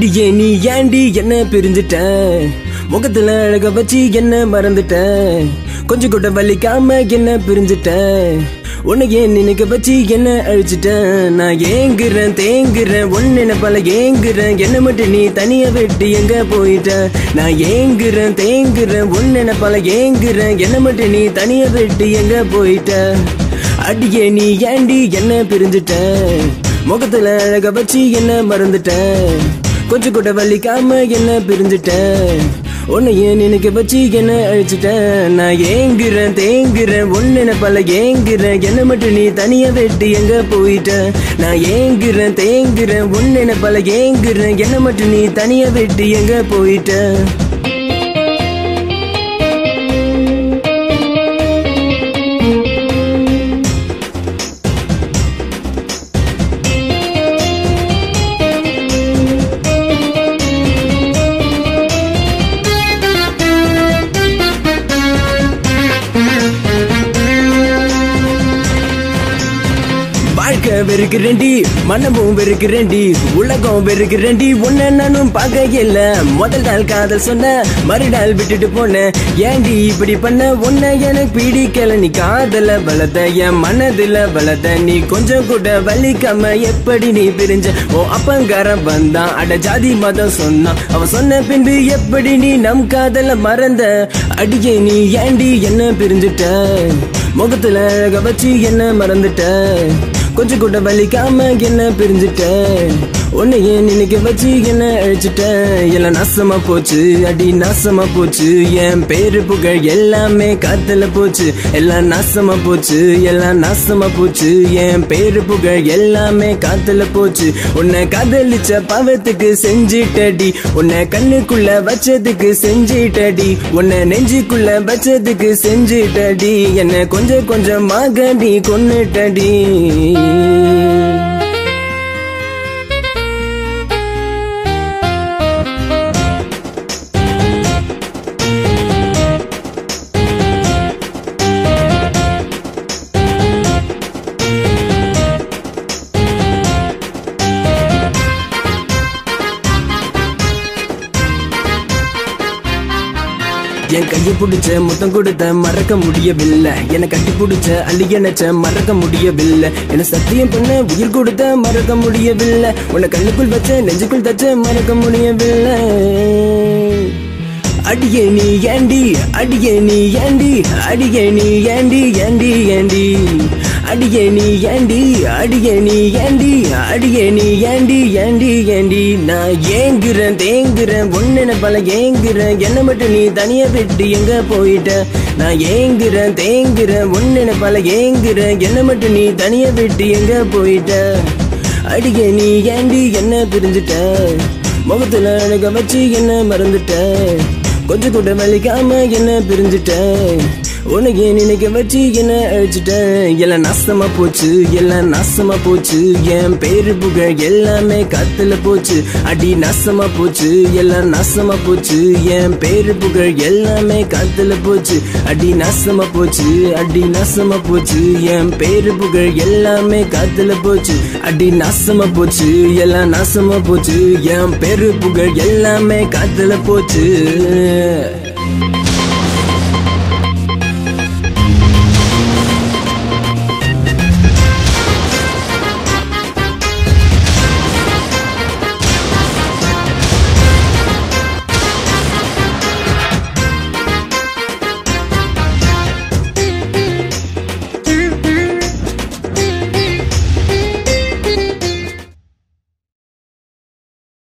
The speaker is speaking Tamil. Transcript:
அடியே நீ ஏண்டி என்ன பிரிஞ்சிட்ட முகத்துல அழக வச்சு என்ன மறந்துட்ட கொஞ்சம் கூட வலிக்காம என்ன பிரிஞ்சிட்ட உன்னை ஏன் நினைக்க வச்சு என்ன அழிச்சிட்ட நான் ஏங்குறேன் தேங்குறேன் ஒன்னு பல ஏங்குறேன் என்ன மட்டும் நீ தனியா விட்டு எங்க போயிட்ட நான் ஏங்குறேன் தேங்குறேன் ஒன்னு பல ஏங்குறேன் என்ன மட்டும் நீ தனியா விட்டு எங்க போயிட்ட அடியே நீ ஏண்டி என்ன பிரிஞ்சிட்ட முகத்துல அழக வச்சு என்ன மறந்துட்ட கொஞ்சம் கூட வலிக்காம என்ன பிரிஞ்சிட்ட உன்னை ஏன் நினைக்க வச்சு என்ன அழிச்சிட்ட நான் ஏங்குறேன் தேங்குறேன் ஒன்னு பல ஏங்குறேன் என்ன மட்டும் நீ தனியா வெட்டி எங்க போயிட்ட நான் ஏங்குறேன் தேங்குறேன் ஒன்னு பல ஏங்குறேன் என்ன மட்டும் நீ தனியா வெட்டி எங்க போயிட்ட வாழ்க்கை வெறுக்கிறேன்டி மனமும் வெறுக்கிறேன்டி உலகம் வெறுக்கிறேன்டி உன்னை நானும் பார்க்க இல்ல முதல் நாள் காதல் சொன்ன மறுநாள் விட்டுட்டு போனேன் ஏண்டி இப்படி பண்ண உன்னை எனக்கு பிடிக்கல நீ காதல வளர்த்த என் மனதுல வளர்த்த நீ கொஞ்சம் கூட வலிக்காம எப்படி நீ பிரிஞ்ச ஓ அப்பங்காரன் வந்தான் அட ஜாதி மதம் சொன்னான் அவன் சொன்ன பின்பு எப்படி நீ நம் காதல மறந்த அடியே நீ ஏண்டி என்ன பிரிஞ்சுட்ட முகத்துல அழக வச்சு என்ன மறந்துட்ட கொஞ்சம் கூட வலிக்காம என்ன பிரிஞ்சுட்ட உன்னை ஏன் நினைக்க வச்சு என்ன அழிச்சிட்ட எல்லாம் நாசமா போச்சு அடி நாசமா போச்சு என் பேரு புகழ் எல்லாமே காத்துல போச்சு எல்லாம் நாசமா போச்சு எல்லாம் நாசமா போச்சு என் பேரு புகழ் எல்லாமே காத்துல போச்சு உன்னை காதலிச்ச பாவத்துக்கு செஞ்சிட்டடி உன்னை கண்ணுக்குள்ள வச்சதுக்கு செஞ்சிட்டடி உன்னை நெஞ்சுக்குள்ள வச்சதுக்கு செஞ்சிட்டடி என்ன கொஞ்சம் கொஞ்சமாக நீ கொன்னுட்டடி என் கையை பிடிச்ச முத்தம் கொடுத்த மறக்க முடியவில்லை என்னை கட்டி பிடிச்ச அள்ளி நினைச்ச மறக்க முடியவில்லை என்ன சத்தியம் பண்ண உயிர் கொடுத்த மறக்க முடியவில்லை உன்னை கண்ணுக்குள் வச்ச நெஞ்சுக்குள் தச்ச மறக்க முடியவில்லை அடியே நீ ஏண்டி அடியே நீ ஏண்டி அடியே நீ ஏண்டி ஏண்டி ஏண்டி அடியே நீ ஏண்டி அடியே நீ ஏண்டி அடியே நீ ஏண்டி ஏண்டி ஏண்டி நான் ஏங்குறேன் தேங்குறேன் ஒன்னு பல ஏங்குறேன் என்ன மட்டும் நீ தனியா விட்டு எங்க போயிட்ட நான் ஏங்குறேன் தேங்குறேன் ஒன்னு பல ஏங்குறேன் என்ன மட்டும் நீ தனியா விட்டு எங்க போயிட்ட அடியே நீ ஏண்டி என்ன பிரிஞ்சுட்ட முகத்துல அழக வச்சு என்ன மறந்துட்ட கொஞ்சம் கூட வலிக்காம என்ன பிரிஞ்சுட்ட உனக்கு நினைக்க வச்சு என்ன அழிச்சிட்ட எல்லாம் நாசமா போச்சு எல்லாம் நாசமா போச்சு என் பேரு புகழ் எல்லாமே காத்துல போச்சு அடி நாசமா போச்சு எல்லாம் நாசமா போச்சு என் பேரு புகழ் எல்லாமே காத்துல போச்சு அடி நாசமா போச்சு அடி நாசமா போச்சு என் பேரு புகழ் எல்லாமே காத்துல போச்சு அடி நாசமா போச்சு எல்லாம் நாசமா போச்சு என் பேரு புகழ் எல்லாமே காத்துல போச்சு